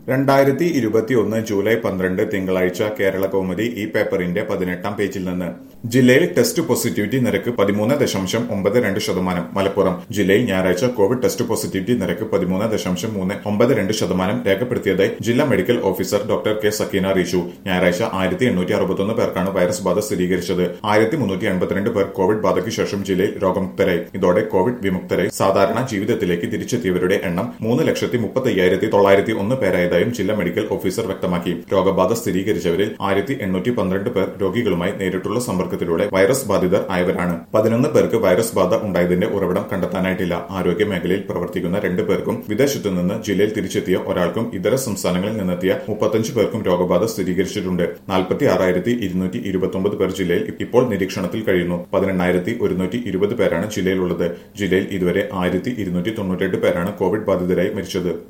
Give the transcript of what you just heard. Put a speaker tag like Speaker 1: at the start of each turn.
Speaker 1: രണ്ടായിരത്തി ഇരുപത്തിയൊന്ന് ജൂലൈ പന്ത്രണ്ട് തിങ്കളാഴ്ച കേരള കൗമുദി ഈ പേപ്പറിന്റെ പതിനെട്ടാം പേജിൽ നിന്ന് ജില്ലയിൽ ടെസ്റ്റ് പോസിറ്റിവിറ്റി നിരക്ക് പതിമൂന്ന് ദശാംശം ഒമ്പത് രണ്ട് ശതമാനം മലപ്പുറം ജില്ലയിൽ ഞായറാഴ്ച കോവിഡ് ടെസ്റ്റ് പോസിറ്റിവിറ്റി നിരക്ക് പതിമൂന്ന് ദശാംശം മൂന്ന് ഒമ്പത് രണ്ട് ശതമാനം രേഖപ്പെടുത്തിയതായി ജില്ലാ medical officer doctor K Sakeena അറിയിച്ചു ഞായറാഴ്ച ആയിരത്തി എണ്ണൂറ്റി അറുപത്തൊന്ന് പേർക്കാണ് വൈറസ് ബാധ സ്ഥിരീകരിച്ചത് ആയിരത്തി മുന്നൂറ്റി എൺപത്തിരണ്ട് പേർ കോവിഡ് ബാധയ്ക്ക് ശേഷം ജില്ലയിൽ രോഗമുക്തരായി ഇതോടെ കോവിഡ് വിമുക്തരായി സാധാരണ ജീവിതത്തിലേക്ക് തിരിച്ചെത്തിയവരുടെ എണ്ണം മൂന്ന് ലക്ഷത്തി മുപ്പത്തി അയ്യായിരത്തി തൊള്ളായിരത്തി ഒന്ന് പേരായതായും ജില്ലാ മെഡിക്കൽ ഓഫീസർ വ്യക്തമാക്കി രോഗബാധ സ്ഥിരീകരിച്ചവരിൽ ആയിരത്തി എണ്ണൂറ്റി പന്ത്രണ്ട് പേർ രോഗികളുമായി നേരിട്ടുള്ള സമ്പർക്കത്തിലൂടെ വൈറസ് ബാധിതർ ആയവരാണ് പതിനൊന്ന് പേർക്ക് വൈറസ് ബാധ ഉണ്ടായതിന്റെ ഉറവിടം കണ്ടെത്താനായിട്ടില്ല ആരോഗ്യ മേഖലയിൽ പ്രവർത്തിക്കുന്ന രണ്ട് പേർക്കും വിദേശത്തു നിന്ന് ജില്ലയിൽ തിരിച്ചെത്തിയ ഒരാൾക്കും ഇതര സംസ്ഥാനങ്ങളിൽ നിന്നെത്തിയ മുപ്പത്തഞ്ച് പേർക്കും രോഗബാധ സ്ഥിരീകരിച്ചിട്ടുണ്ട് നാൽപ്പത്തി ആറായിരത്തി ഇരുന്നൂറ്റി ഇരുപത്തൊമ്പത് പേർ ജില്ലയിൽ ഇപ്പോൾ നിരീക്ഷണത്തിൽ കഴിയുന്നു പതിനെണ്ണായിരത്തി ഒരുന്നൂറ്റി ഇരുപത് പേരാണ് ജില്ലയിലുള്ളത് ജില്ലയിൽ ഇതുവരെ ആയിരത്തി ഇരുന്നൂറ്റി തൊണ്ണൂറ്റെട്ട് പേരാണ് കോവിഡ് ബാധിതരായി മരിച്ചത്